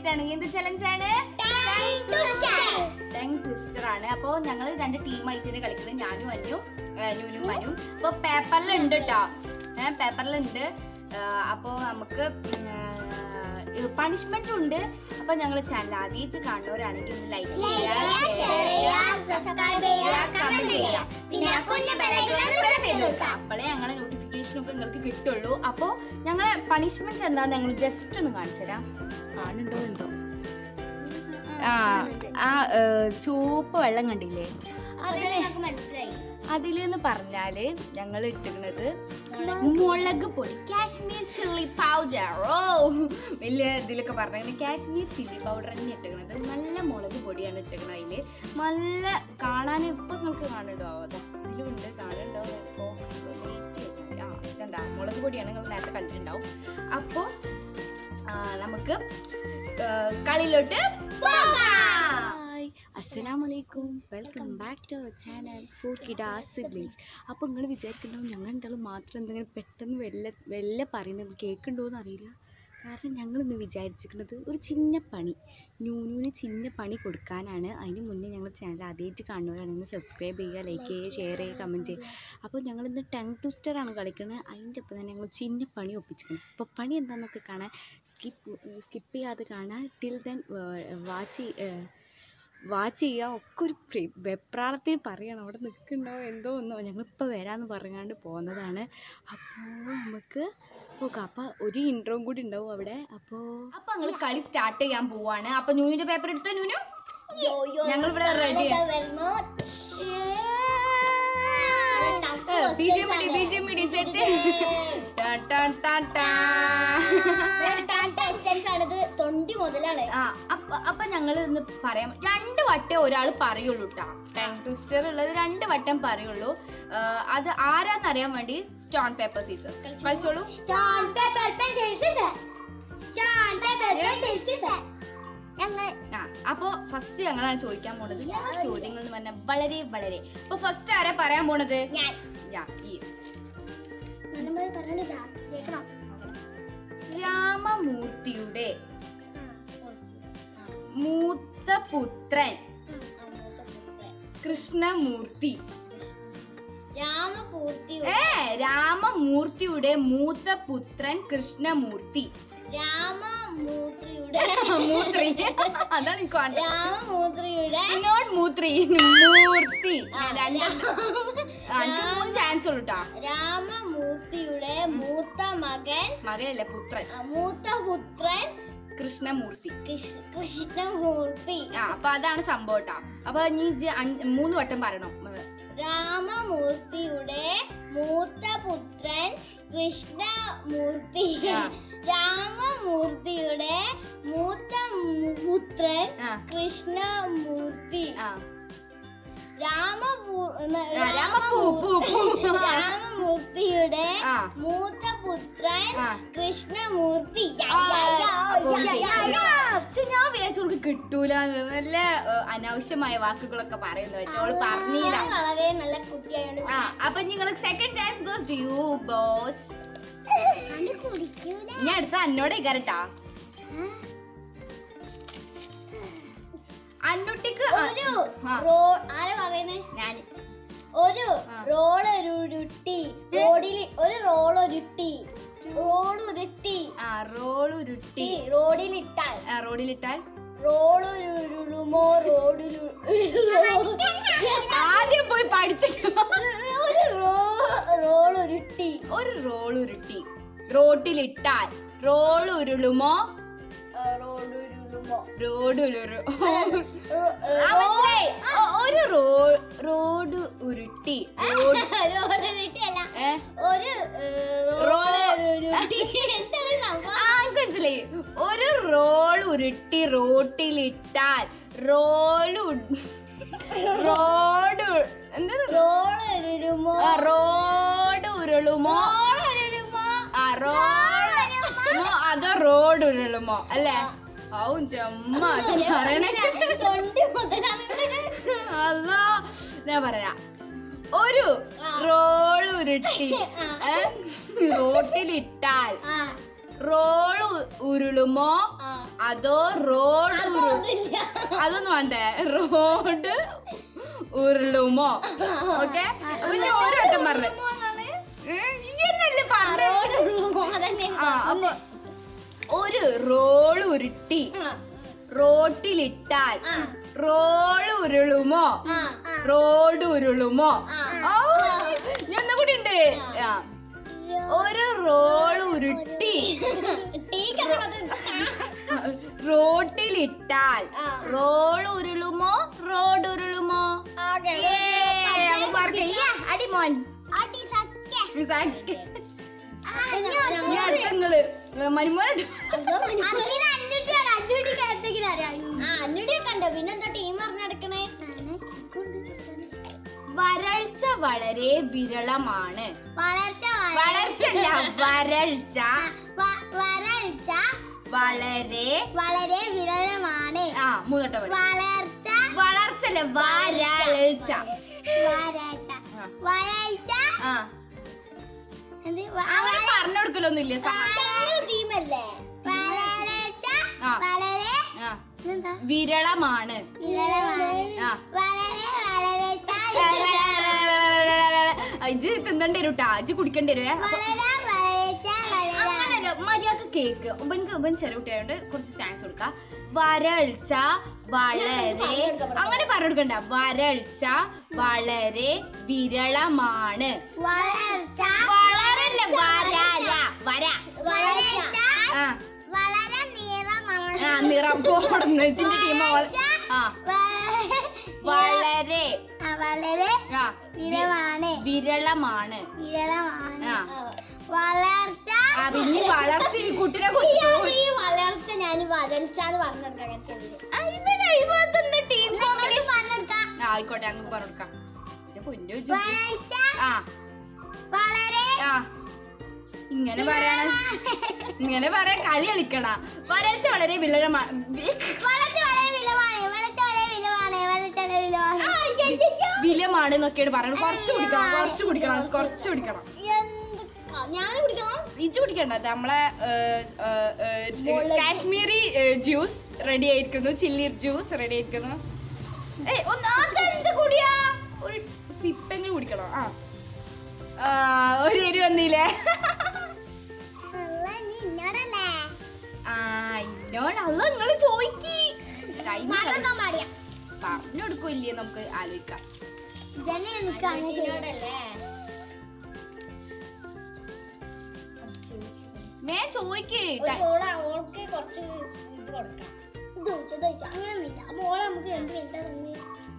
ആണ് എന്ത് ചലഞ്ച് ആണ് ടങ് ട്വിസ്റ്റർ ആണ് അപ്പോ ഞങ്ങൾ രണ്ട് ടീമായിട്ടാണ് കളിക്കുന്നത് ഞാനും അന്നും നൂനും മനും അപ്പൊ പേപ്പറിലുണ്ട് കേട്ടോ ഏഹ് പേപ്പറിലുണ്ട് അപ്പോ നമുക്ക് പണിഷ്മെന്റ് ഉണ്ട് അപ്പൊ ഞങ്ങൾ ചാനൽ ആദ്യമായിട്ട് കാണുന്നവരാണെങ്കിൽ ലൈക്ക് അപ്പോഴേ ഞങ്ങളെ നോട്ടിഫിക്കേഷൻ ഒക്കെ നിങ്ങൾക്ക് കിട്ടുള്ളൂ അപ്പോ ഞങ്ങളെ പണിഷ്മെന്റ് എന്താന്ന് ഞങ്ങൾ ജസ്റ്റ് ഒന്ന് കാണിച്ചു തരാം കാണുന്നുണ്ടോ എന്തോ ആ ആ ഏ, ചുവപ്പ് വെള്ളം കണ്ടില്ലേ അതില് മനസ്സിലായി അതിലെന്ന് പറഞ്ഞാല് ഞങ്ങൾ ഇട്ടിരുന്നത് മുളക് പൊടി കാശ്മീർ ചില്ലി പൗഡർ ഓ വലിയ ഇതിലൊക്കെ പറഞ്ഞത് കാശ്മീർ ചില്ലി പൗഡർ തന്നെ ഇട്ടിരുന്നത് നല്ല മുളക് പൊടിയാണ് ഇട്ടിരുന്നത് അതില് നല്ല കാണാൻ ഇപ്പൊ നിങ്ങൾക്ക് കാണുന്നുണ്ടോ അതാ ഇതിലുണ്ട് കാണുന്നുണ്ടോ ഇപ്പോ late ആയി. ആ ഇതെന്താ മുളക് പൊടിയാണ് നിങ്ങൾ നേരത്തെ കണ്ടിട്ടുണ്ടാവും അപ്പോ ആ, നമുക്ക് ആ, കളിയിലോട്ട് അസ്സലാമലൈക്കും welcome back to our channel for കിഡാ സിബ്ലിങ്സ് അപ്പോൾ നിങ്ങൾ വിചാരിക്കുന്നുണ്ടാവും ഞങ്ങൾ രണ്ടാളും മാത്രം എന്തെങ്കിലും പെട്ടെന്ന് വെല്ല വെല്ല പറയുന്നത് കേൾക്കുന്നുണ്ടോ എന്ന് അറിയില്ല കാരണം ഞങ്ങളിന്ന് വിചാരിച്ചിരിക്കുന്നത് ഒരു ചിന്ന പണി ന്യൂനൂന് ചിന്ന പണി കൊടുക്കാനാണ് അതിന് മുന്നേ ഞങ്ങൾ ചാനൽ ആദ്യമായിട്ട് കാണുന്നവരാണെങ്കിൽ സബ്സ്ക്രൈബ് ചെയ്യുക ലൈക്ക് ചെയ്യുക ഷെയർ ചെയ്യുക കമൻറ്റ് ചെയ്യുക അപ്പോൾ ഞങ്ങളിന്ന് ടങ് ട്വിസ്റ്ററാണ് കളിക്കുന്നത് അതിൻ്റെ ഒപ്പം തന്നെ ഞങ്ങൾ ചിന്ന പണി ഒപ്പിച്ചിരിക്കുന്നത് അപ്പോൾ പണി എന്താണെന്നൊക്കെ കാണാൻ സ്കിപ്പ് സ്കിപ്പ് ചെയ്യാതെ കാണാൻ ടിൽ ദെൻ വാച്ച് വാച്ച് ചെയ്യുക ഒക്കെ ഒരു പ്രി- വെപ്രാളത്തിൽ പറയണം അവിടെ നിൽക്കുന്നുണ്ടോ എന്തോ ഒന്നോ ഞങ്ങളിപ്പോൾ വരാമെന്ന് പറഞ്ഞാണ്ട് പോകുന്നതാണ് അപ്പോൾ നമുക്ക് പോകാം അപ്പോൾ ഒരു ഇൻട്രോയും കൂടി ഉണ്ടാവും അവിടെ അപ്പോൾ അപ്പോൾ ഞങ്ങൾ കളി സ്റ്റാർട്ട് ചെയ്യാൻ പോവാണ് അപ്പോൾ ന്യൂനിൻ്റെ പേപ്പർ എടുത്തോ ന്യൂനു ഞങ്ങളിവിടെ ready ബി ജെ മി ബി ജെ മി സെറ്റ് ആണിത് തൊണ്ടി മുതലാണ് ആ അപ്പൊ അപ്പൊ ഞങ്ങൾ ഇന്ന് പറയാം രണ്ട് വട്ടേ ഒരാൾ പറയുള്ളൂ കേട്ടോ ടൈം ട്വിസ്റ്റർ ഉള്ളത് രണ്ട് വട്ടം പറയുള്ളൂ ആ, അത് ആരാന്നറിയാൻ വേണ്ടി സ്റ്റോൺ പേപ്പർ സീസേഴ്സ് കളിച്ചോളൂ star paper pencil scissor star paper pencil scissor ഞങ്ങൾ ആ അപ്പൊ ഫസ്റ്റ് ഞങ്ങളാണ് ചോദിക്കാൻ പോണത് ഞങ്ങൾ ചോദ്യങ്ങൾ എന്ന് പറഞ്ഞാൽ വളരെ വളരെ അപ്പൊ ഫസ്റ്റ് ആരാ പറയാൻ പോണത് ഞാൻ ഞാ ഈ നമ്മൾ പറഞ്ഞില്ല കേൾക്കണം രാമമൂർത്തിയുടെ മൂത്ത പുത്രൻ കൃഷ്ണമൂർത്തി രാമപൂർത്തി ഏ രാമമൂർത്തിയുടെ മൂത്ത പുത്രൻ കൃഷ്ണമൂർത്തി രാമമൂർത്തിയുടെ മൂത്രി അതാണ് എനിക്ക് വേണ്ടത്. രാമമൂർത്തിയുടെ Not മൂത്രി മൂർത്തി രണ്ട് ആ, എനിക്ക് മൂന്ന് ചാൻസ് ഉള്ളൂ കേട്ടോ രാമമൂർത്തിയുടെ മൂത്ത മകൻ മകനല്ലേ പുത്രൻ ആ, മൂത്ത പുത്രൻ കൃഷ്ണമൂർത്തി കൃഷ്- കൃഷ്ണമൂർത്തി ആ അപ്പൊ അതാണ് സംഭവം കേട്ടോ അപ്പൊ നീ ഇജ്ജ് അഞ്ച്- മൂന്ന് വട്ടം പറയണം ഏ, രാമമൂർത്തിയുടെ മൂത്ത പുത്രൻ കൃഷ്ണമൂർത്തി ആ. രാമമൂർത്തിയുടെ മൂത്ത മു- പുത്രൻ ആ കൃഷ്ണമൂർത്തി ആ രാമപൂ- ന- ആ, രാമപൂ, പൂ, പൂ. രാമമൂർത്തിയുടെ ആ. മൂത്ത പുത്രൻ ആ. കൃഷ്ണമൂർത്തി യാ, ആ, യാ, യാ, അപ്പൊ യാ, യാ, യാ. പക്ഷെ ഞാൻ വിചാരിച്ചു അവൾക്ക് കിട്ടൂല നല്ല ഏ, അനാവശ്യമായ വാക്കുകളൊക്കെ പറയുന്നു വെച്ചാൽ അവള് പറഞ്ഞില്ല ഞാൻ വളരെ നല്ല കുട്ടിയായോണ്ട് ആ അപ്പൊ നിങ്ങൾ second chance goes to you boss അത് കുടിക്കൂല ഞാൻ അടുത്ത അന്നോടെ കരട്ടാ അന്നുട്ടിക്ക് ആ, ഒരു ആ. റോ ആരാ പറയുന്നേ ഞാൻ ഒരു ആ. റോൾ ഉരുട്ടി റോഡിൽ ഒരു റോൾ ഉരുട്ടി റോൾ ഉരുട്ടി ആ റോൾ ഉരുട്ടി റോഡിൽ ഇട്ടാൽ ആ റോഡിലിട്ടാൽ റോൾ ഉരുളുമോ റോഡിൽ ആദ്യം പോയി പഠിച്ചിട്ട് ഒരു റോൾ ഉരുട്ടി ഒരു റോൾ ഉരുട്ടി റോട്ടിലിട്ടാൽ റോൾ ഉരുളുമോ റോഡ് ഉരുളുമോ റോഡ് ഉരുളു ആ, മനസ്സിലായി. ഒ- ഒരു റോ റോഡ് ഉരുട്ടി റോഡ് റോഡ് ഉരുട്ടി അല്ല ഏ ഒരു റോ- റോൾ ഉരുട്ടി എന്താണ് സംഭവം ആ എനിക്ക് മനസ്സിലായി ഒരു റോൾ ഉരുട്ടി റോട്ടിലിട്ടാൽ റോഡ് റോഡ് എന്താണ് റോൾ ഉരുളുമോ ആ, റോഡ് ഉരുളുമോ റോൾ ഉരുളുമോ ആ റോഡ് അതോ റോഡ് ഉരുളുമോ അല്ലേ ഔ ചമ്മ പറയണേ തൊണ്ടി മുതലാണ് അല്ലോ ഞാൻ പറയാ ഒരു റോൾ ഉരുട്ടി ആ. ഏ? റോട്ടിലിട്ടാൽ ആ റോൾ ഉരുളുമോ ആ അതോ റോഡ് ഉരു- അതൊന്നും വേണ്ടേ റോഡ് ഉരുളുമോ ഓക്കെ പിന്നെ ഓരോ വട്ടം പറഞ്ഞു ഇന്നല്ലേ പറഞ്ഞു ആ അപ്പൊ ഒരു റോൾ ഉരുട്ടി റോട്ടിലിട്ടാൽ റോഡ് ഉരുളുമോ റോഡ് ഉരുളുമോ ഔ, ഇനി ഒന്നും കൂടി ഉണ്ട് ആ. ഒരു റോൾ ഉരുട്ടി റോട്ടിലിട്ടാൽ റോഡ് ഉരുളുമോ റോഡ് ഉരുളുമോ ഏയ്, നമുക്ക് മാർക്ക് ചെയ്യാം. അടി മോൻ സാക്ക്. ഇനി അടുത്ത നിങ്ങള് മരുമോനുണ്ട് പിന്നെന്താ ടീം അറിഞ്ഞെടുക്കണേ വരൾച്ച വളരെ വിരളമാണ് വളർച്ച വളർച്ചല്ല വരൾച്ച വ- വരൾച്ച വളരെ വളരെ വിരളമാണ് ആ മൂന്നോട്ട വളർച്ച വളർച്ചല്ല വരൾച്ച വരൾച്ച ആ. വരൾച്ച ആ എന്ത് വ- അങ്ങനെ പറഞ്ഞു കൊടുക്കലൊന്നും ഇല്ല ടീമല്ലേ വരൾച്ച ആ. വളരെ ആ ഇതെന്താ വിരളമാണ് വിരളമാണ് ആ വളരെ വരൾച്ച ഇജ് തിന്നണ്ടി വരും ട്ടാ ഇജ് കുടിക്കേണ്ടി വരുവേ അപ്പൊ വളരെ വരൾച്ച വളരെ അങ്ങനല്ല മര്യാദക്ക് കേക്ക് ഉബൻക്ക് ഉബൻ ചെറിയ കുട്ടിയായോണ്ട് കുറച്ച് സ്റ്റാൻസ് കൊടുക്കാം വരൾച്ച വളരെ അങ്ങനെ പറഞ്ഞു കൊടുക്കണ്ട വരൾച്ച വളരെ വിരളമാണ് വളർച്ച വളരല്ല വരാര വര വളർച്ച ആ വളരെ നീളമാണ് ആ നിറം പോടുന്നു ഇജിന്റെ ടീം ആ വളരെ ആ, വളരെ ആ വിരളമാണ് വിരളമാണ് വിരളമാണ് ആ. വളർച്ച ആ പിന്നെ വളർച്ച ഈ കുട്ടിനെ കുറിച്ച് ഇയാള് ഈ വളർച്ച ഞാൻ വരൾച്ചാന്ന് പറഞ്ഞെടുക്കാം ആ, ഇവനെ ഇവളെന്താ team comedy? പറഞ്ഞെടുക്കാം ആ, ആയിക്കോട്ടെ അങ്ങ് പറഞ്ഞു കൊടുക്കാം ഇജ്ജ് പൊന്നു ചോദിച്ചു. വളർച്ച ആ വളരെ ആ ഇങ്ങനെ പറയണ ഇങ്ങനെ പറയാൻ കളി കളിക്കണ വരൾച്ച വളരെ വിളരമാണ് വളർച്ച വളരെ വിലമാണ് വളർച്ച വളരെ വിലമാണ് വളർച്ച വളരെ വിലമാണ് വിലമാണ് എന്നൊക്കെയാണ് പറയുന്നത് കുറച്ച് കുടിക്കണം കുറച്ച് കുടിക്കണം കുറച്ച് കുടിക്കണം ഞാൻ കുടിക്കണം ഇജ്ജ് കുടിക്കണ്ട അത് നമ്മളെ ഏ, ഏ, ഏ, കാശ്മീരി ഏ, ജ്യൂസ് റെഡി ആയിരിക്കുന്നു ചില്ലി ജ്യൂസ് റെഡി ആയിരിക്കുന്നു ഏയ്, ഒന്ന് ആ കഴിച്ചിട്ട് കുടിയാ ഒരു സിപ്പെങ്കിലും കുടിക്കണം ആ ആ, ഒരു എരി വന്നില്ലേ നിന്നോടല്ലേ ആ ഇന്നോട് അല്ല നിങ്ങള് ചോയ്ക്കി മറക്കാൻ പാടിയ പറഞ്ഞു കൊടുക്കില്ലേ നമുക്ക് ആലോചിക്കാം ജന എനിക്ക് അങ്ങനെ ചെയ്തല്ലേ മേ ചോയ്ക്ക് ഓൾക്ക് കുറച്ച് ഇത് കൊടുക്കാം ഇത് ചോദിച്ചു ഇത് ചോദിച്ചു അങ്ങനെ ഒന്നുമില്ല അപ്പൊ ഓളെ നമുക്ക് എന്ത് വലുതാ തന്നെ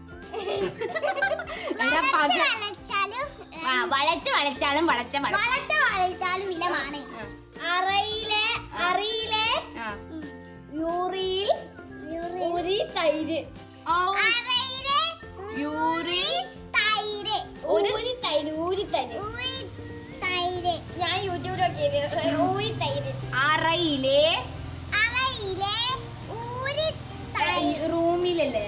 എന്താ പക വളച്ചാലും ആ, വളച്ച് വളച്ചാലും വളച്ച വള വളച്ച വളച്ചാലും വിലമാണ് ആ, അറയിലെ അറിയിലെ ആ. യൂറിയിൽ ഊരി തൈര് ഔ, അറയിലെ യൂറി തൈര് ഒരു- ഊരി തൈര് ഊരി തൈര് ഊരി തൈര് ഞാൻ യൂട്യൂബിലൊക്കെ ഊരി തൈര് അറയിലെ അറയിലെ ഊരി ഈ റൂമിലല്ലേ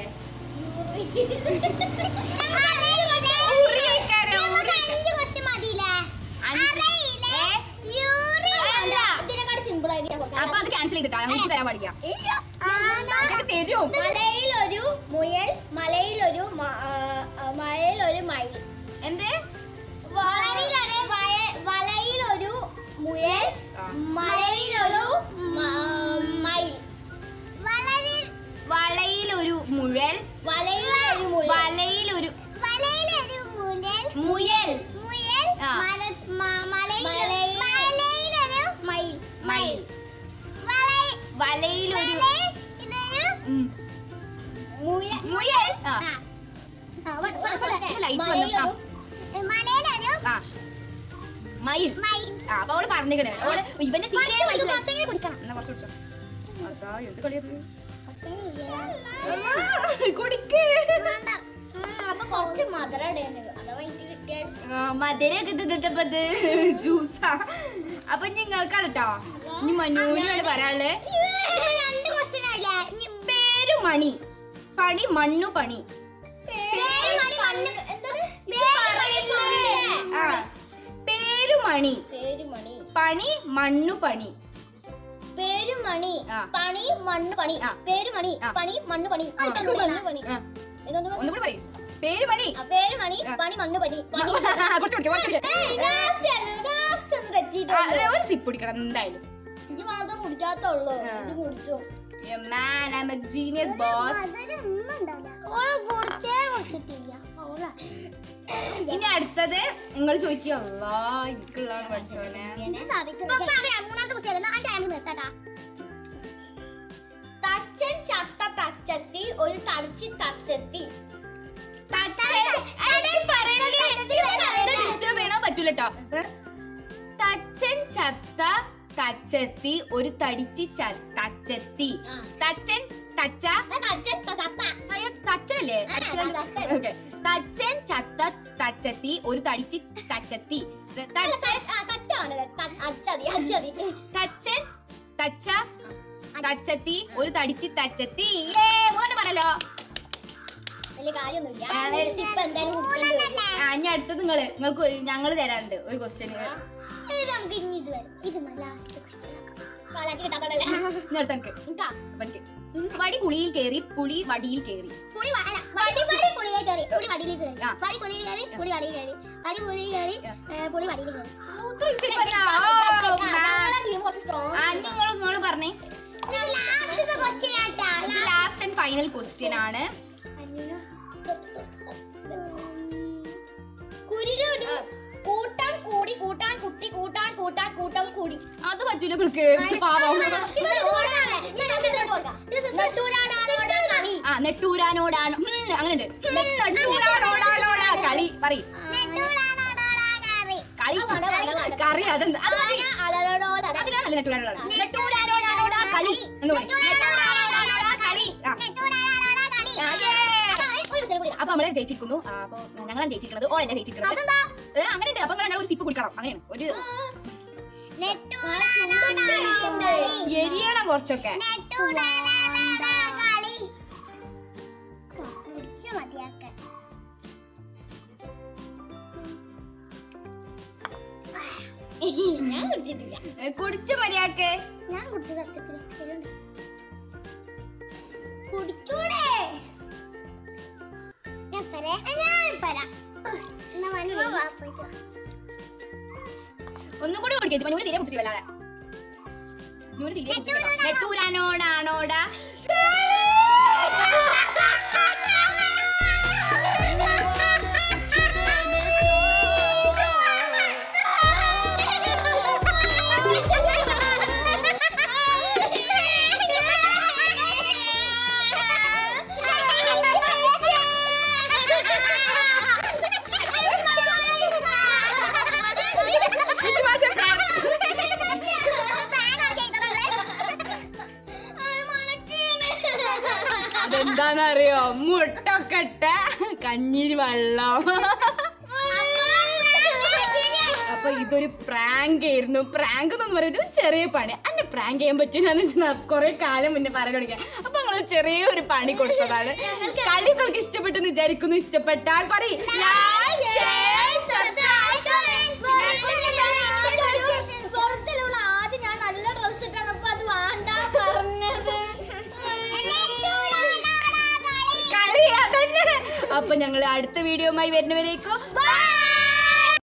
അഞ്ച് ക്വസ്റ്റ്യൻ മതിയില്ലേ അഞ്ച്. അറയിലെ ഏ? യൂറി അല്ല. ഇതിനെക്കാട് സിമ്പിൾ ആയിട്ട് ഞാൻ അപ്പൊ കൊടുക്കാം അത് ക്യാൻസൽ ചെയ്തിട്ടാ ഞങ്ങൾക്ക് തരാൻ പഠിക്കാം ആന ഇതൊക്കെ തരും മലയിലൊരു മുയൽ മലയിലൊരു മ- ആ, ആ, മലയിലൊരു മയിൽ എന്ത് വളരിലൊരു വയ- വലയിലൊരു മുയൽ ആ. മലയിലൊരു മ- മയിൽ വളരിൽ വളയിലൊരു മുഴൽ വലയിലൊരു മുയൽ വലയിലൊരു വലയിലൊരു മുയൽ മുയൽ മുയൽ ആ. മല- മ- മലയിൽ- മലയിലൊരു മയിൽ മയിൽ വള- വലയിലൊരു വലയിലൊരു ഉം. മുയൽ മുയൽ ആ ആ. ആ, വ- വ- വ- ഇത് light മലയിലൊരു വന്നു. മലയിലൊരു ആ മയിൽ മയിൽ ആ അപ്പൊ അവള് പറഞ്ഞിക്കണേ അവള് ഇവന്റെ തീരെ കുറച്ച് കുടിക്കും, മനസ്സിലായി. കുറച്ചെങ്കിലും കുടിക്കണം എന്നാ കുറച്ച് കുടിച്ചോ അതാ എന്ത് കളിയത് കുറച്ചെങ്കിലും കുടിക്കണം. കുടിക്ക് വേണ്ട. ഉം, അപ്പൊ കുറച്ച് മധുരം ഇടേണ്ടത് അഥവാ എനിക്ക് കിട്ടിയാൽ മധുരൊക്കെ തിന്നിട്ടപ്പത് ജ്യൂസാ അപ്പൊ നിങ്ങൾക്ക് കേട്ടോ ഇനി മനുവിനാണ് പറയാനുള്ളത് ഇപ്പൊ രണ്ട് ക്വസ്റ്റ്യൻ ആയില്ലേ ഇനി പേരു മണി പണി മണ്ണു പണി പേര് മണി മണ്ണ് എന്താണ്? ആ പേരു മണി പേര് മണി പണി മണ്ണു പണി പേരുമണി ആ. പണി മണ്ണ് പണി ആ. പേരുമണി ആ. പണി മണ്ണ് പണി ആ. മണ്ണ് പണി ആ, ഇതൊന്നും ഒന്നുകൂടി പറയും പേര് പണി ആ, പേരുമണി ആ. പണി മണ്ണ് പണി പണി കുറച്ച് കുടിക്കാം കുറച്ച് കുടിക്കാം ലാസ്റ്റ് ലാസ്റ്റ് ഒന്ന് ആ, തെറ്റിയിട്ടുണ്ട് ഒരു സിപ്പ് കുടിക്കണം എന്തായാലും ഇത് മാത്രം കുടിക്കാത്തുള്ളൂ ആ. ഇത് കുടിച്ചു Yeah, man, I'm a genius boss. ഓള് കുടിച്ചേ കുടിച്ചിട്ടില്ല ഓളാ ഇനി അടുത്തത് നിങ്ങൾ ചോദിക്കുക അല്ലാ എനിക്കുള്ളതാണ് പഠിച്ചോനെ മൂന്നാമത്തെ പുസ്തകം അഞ്ചായാലും നിർത്തട്ടാ തച്ചൻ ചത്ത തച്ചത്തി ഒരു തടിച്ച് തച്ചത്തി ഡിസ്റ്റർബ് ചെയ്യണോ പറ്റൂല കേട്ടോ തച്ചൻ ചത്ത തച്ചത്തി ഒരു തടിച്ച് ച- തച്ചത്തി ആ. തച്ചൻ തച്ച അയ്യോ തച്ചല്ലേ ആ, തച്ചൻ. ഓക്കെ തച്ചൻ ചത്ത തച്ചത്തി ഒരു തടിച്ച് തച്ചത്തി തച്ചൻ തച്ചൻ തച്ച തച്ചത്തി ഒരു തടിച്ച് തച്ചത്തി ഏ മൂന്ന് പറഞ്ഞല്ലോ വലിയ കാര്യമൊന്നുമില്ല ആ, ഒരു സിപ്പ് എന്തായാലും കുടിക്കേണ്ടി വരും. ആ ഇനി അടുത്തത് നിങ്ങള് നിങ്ങൾക്ക് ഞങ്ങൾ തരാനുണ്ട് ഒരു ക്വസ്റ്റ്യൻ ഇത് നമുക്ക് ഇനി ഇത് വരും ഇത് ലാസ്റ്റ് വളക്കി കിട്ടാൻ പാടില്ല ഇനി അടുത്ത എനിക്ക് ഇതാ. അപ്പൊ എനിക്ക് വടി പുളിയിൽ കേറി പുളി വടിയിൽ കേറി പുളി വ- അല്ല, വടി വടി പുളിയിൽ കയറി പുളി വടിയിൽ കയറി ആ. വടി പുളിയിൽ കയറി പുളി വടിയിൽ കയറി വടി പുളിയിൽ കയറി ആ. ഏ, പുളി വടിയിൽ കയറി ഒത്തിരി easy ആയിപ്പോയല്ലോ. ഓ, man. ഞങ്ങളുടെ ടീം കുറച്ച് സ്ട്രോങ് ആ നിങ്ങൾ നിങ്ങൾ പറഞ്ഞേ ലാസ്റ്റ് ക്വസ്റ്റ്യൻ ആട്ടാ ഇത് ലാസ്റ്റ് ആൻഡ് ഫൈനൽ ക്വസ്റ്റ്യൻ ആണ് കുരുരു കൂട്ടാൻ കൂടി കൂട്ടാൻ കുട്ടി കൂട്ടാൻ കൂട്ടാൻ കൂട്ടം കൂടി അത് പറ്റൂല പിൾക്ക് പാവം ആ നെട്ടൂരാനോടാണ് ഉം, അങ്ങനെയുണ്ട് ഉം, നെട്ടൂരാനോടാണോടാ കളി പറയ് കളി കറി അതെന്താ അത് മതി അതിലാണല്ലേ നെട്ടൂരാനോടാ നെട്ടൂരാനോടാണോടാ കളി എന്ന് പറയും നെട്ടൂരാനോടാണോടാ കളി ആ ആ, yeah. അപ്പൊ നമ്മളെ ജയിച്ചിരിക്കുന്നു ആ, അപ്പൊ ഞങ്ങളാണ് ജയിച്ചിരിക്കുന്നത് ഓളല്ല ജയിച്ചിരിക്കുന്നത് ഏ, അങ്ങനെയുണ്ട് അപ്പൊ നിങ്ങൾ ഒരു സിപ്പ് കുടിക്കണം അങ്ങനെയാണ് ഒരു എരിയണം കുറച്ചൊക്കെ ഞാൻ കുടിച്ചിട്ടില്ല ഏ, കുടിച്ച മര്യാദക്ക് ഞാൻ കുടിച്ച സത്യത്തിൽ എരുണ്ട്. കുടിച്ചൂടെ ഞാൻ പറയാ ഞാൻ പറയാം എന്നാ വണ്ടി വാ, പോയിട്ട് വാ. ഒന്നും കൂടി കുടിക്കരുത് നൂറ് തീരെ കുടിച്ചില്ല വല്ലാതെ നൂറ് തീരെ കുടിച്ചില്ല നെട്ടൂരാനോടാണോടാ അതെന്താന്നറിയോ മുട്ടൊക്കെ ഇട്ട കഞ്ഞിരി വെള്ളം അപ്പൊ ഇതൊരു പ്രാങ്ക് ആയിരുന്നു പ്രാങ്ക് എന്ന് പറയുന്നത് ചെറിയ പണി അന്നെ പ്രാങ്ക് ചെയ്യാൻ പറ്റില്ലെന്ന് വെച്ചാൽ കുറെ കാലം മുന്നേ പറഞ്ഞു തുടങ്ങിയ അപ്പൊ ഞങ്ങൾ ചെറിയൊരു പണി കൊടുത്തതാണ് കളി നിങ്ങൾക്ക് ഇഷ്ടപ്പെട്ടെന്ന് വിചാരിക്കുന്നു ഇഷ്ടപ്പെട്ടാൽ പറയും like, share, subscribe, പുറത്തിലുള്ള ആദ്യം ഞാൻ നല്ല ഡ്രസ് ഇട്ടാണ് അപ്പൊ അത് വേണ്ട പറഞ്ഞത് കളി അതന്നെ അപ്പൊ ഞങ്ങൾ അടുത്ത വീഡിയോയുമായി വരുന്നവരേക്കും Bye.